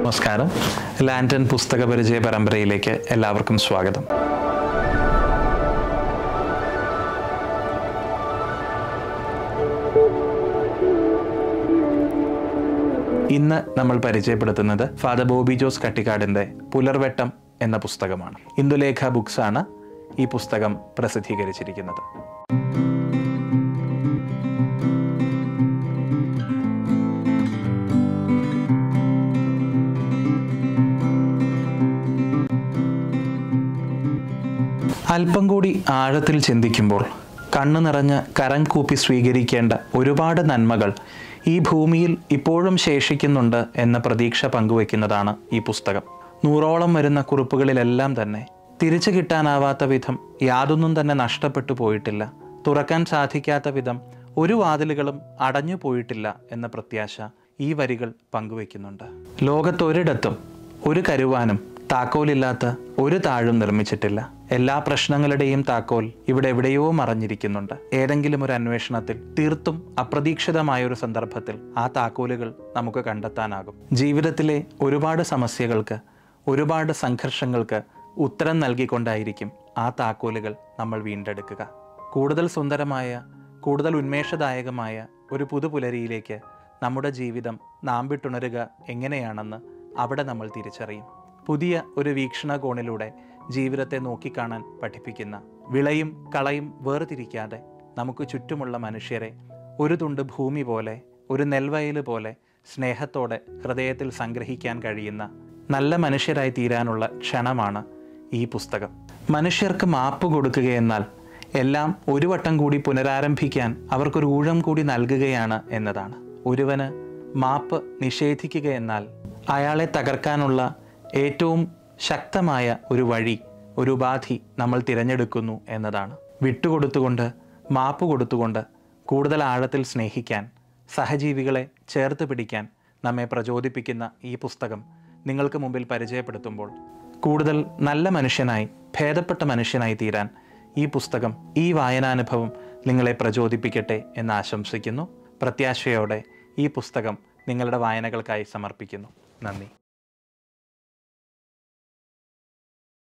നമസ്കാരം ലാൻഡൻ പുസ്തക പരിചയ പരമ്പരയിലേക്ക് എല്ലാവർക്കും സ്വാഗതം ഇന്ന് നമ്മൾ പരിചയപ്പെടുത്തുന്നത് ഫാദർ ബോബി ജോസ് കട്ടിക്കാടിൻ്റെ പുലർവെട്ടം എന്ന പുസ്തകമാണ് ഇന്ദുലേഖ ബുക്സ് ആണ് ഈ പുസ്തകം പ്രസിദ്ധീകരിച്ചിരിക്കുന്നത് അല്പം കൂടി ആഴത്തിൽ ചിന്തിക്കുമ്പോൾ കണ്ണു നിറഞ്ഞ് കരം കൂപ്പി സ്വീകരിക്കേണ്ട ഒരുപാട് നന്മകൾ ഈ ഭൂമിയിൽ ഇപ്പോഴും ശേഷിക്കുന്നുണ്ട് എന്ന പ്രതീക്ഷ പങ്കുവെക്കുന്നതാണ് ഈ പുസ്തകം നൂറോളം വരുന്ന കുറിപ്പുകളിലെല്ലാം തന്നെ തിരിച്ചു കിട്ടാനാവാത്ത വിധം യാതൊന്നും തന്നെ നഷ്ടപ്പെട്ടു പോയിട്ടില്ല തുറക്കാൻ സാധിക്കാത്ത വിധം ഒരു വാതിലുകളും അടഞ്ഞു പോയിട്ടില്ല എന്ന പ്രത്യാശ ഈ വരികൾ പങ്കുവെക്കുന്നുണ്ട് ലോകത്തൊരിടത്തും ഒരു കരുവാനും താക്കോലില്ലാത്ത ഒരു താഴും നിർമ്മിച്ചിട്ടില്ല എല്ലാ പ്രശ്നങ്ങളുടെയും താക്കോൽ ഇവിടെ എവിടെയോ മറഞ്ഞിരിക്കുന്നുണ്ട് ഏതെങ്കിലും ഒരു അന്വേഷണത്തിൽ തീർത്തും അപ്രതീക്ഷിതമായ ഒരു സന്ദർഭത്തിൽ ആ താക്കോലുകൾ നമുക്ക് കണ്ടെത്താനാകും ജീവിതത്തിലെ ഒരുപാട് സമസ്യകൾക്ക് ഒരുപാട് സംഘർഷങ്ങൾക്ക് ഉത്തരം നൽകിക്കൊണ്ടായിരിക്കും ആ താക്കോലുകൾ നമ്മൾ വീണ്ടെടുക്കുക കൂടുതൽ സുന്ദരമായ കൂടുതൽ ഉന്മേഷദായകമായ ഒരു പുതുപുലരിയിലേക്ക് നമ്മുടെ ജീവിതം നാമ്പിട്ടുണരുക എങ്ങനെയാണെന്ന് അവിടെ നമ്മൾ തിരിച്ചറിയും പുതിയ ഒരു വീക്ഷണകോണിലൂടെ ജീവിതത്തെ നോക്കിക്കാണാൻ പഠിപ്പിക്കുന്ന വിളയും കളയും വേർതിരിക്കാതെ നമുക്ക് ചുറ്റുമുള്ള മനുഷ്യരെ ഒരു തുണ്ട് ഭൂമി പോലെ ഒരു നെൽവയൽ പോലെ സ്നേഹത്തോടെ ഹൃദയത്തിൽ സംഗ്രഹിക്കാൻ കഴിയുന്ന നല്ല മനുഷ്യരായി തീരാനുള്ള ക്ഷണമാണ് ഈ പുസ്തകം മനുഷ്യർക്ക് മാപ്പ് കൊടുക്കുകയെന്നാൽ എല്ലാം ഒരു വട്ടം കൂടി പുനരാരംഭിക്കാൻ അവർക്കൊരു ഊഴം കൂടി നൽകുകയാണ് എന്നതാണ് ഒരുവന് മാപ്പ് നിഷേധിക്കുക എന്നാൽ അയാളെ തകർക്കാനുള്ള ഏറ്റവും ശക്തമായ ഒരു വഴി ഒരു ഉപാധി നമ്മൾ തിരഞ്ഞെടുക്കുന്നു എന്നതാണ് വിട്ടുകൊടുത്തുകൊണ്ട് മാപ്പ് കൊടുത്തുകൊണ്ട് കൂടുതൽ ആഴത്തിൽ സ്നേഹിക്കാൻ സഹജീവികളെ ചേർത്ത് പിടിക്കാൻ നമ്മെ പ്രചോദിപ്പിക്കുന്ന ഈ പുസ്തകം നിങ്ങൾക്ക് മുമ്പിൽ പരിചയപ്പെടുത്തുമ്പോൾ കൂടുതൽ നല്ല മനുഷ്യനായി ഭേദപ്പെട്ട മനുഷ്യനായി തീരാൻ ഈ പുസ്തകം ഈ വായനാനുഭവം നിങ്ങളെ പ്രചോദിപ്പിക്കട്ടെ എന്ന് ആശംസിക്കുന്നു പ്രത്യാശയോടെ ഈ പുസ്തകം നിങ്ങളുടെ വായനകൾക്കായി സമർപ്പിക്കുന്നു നന്ദി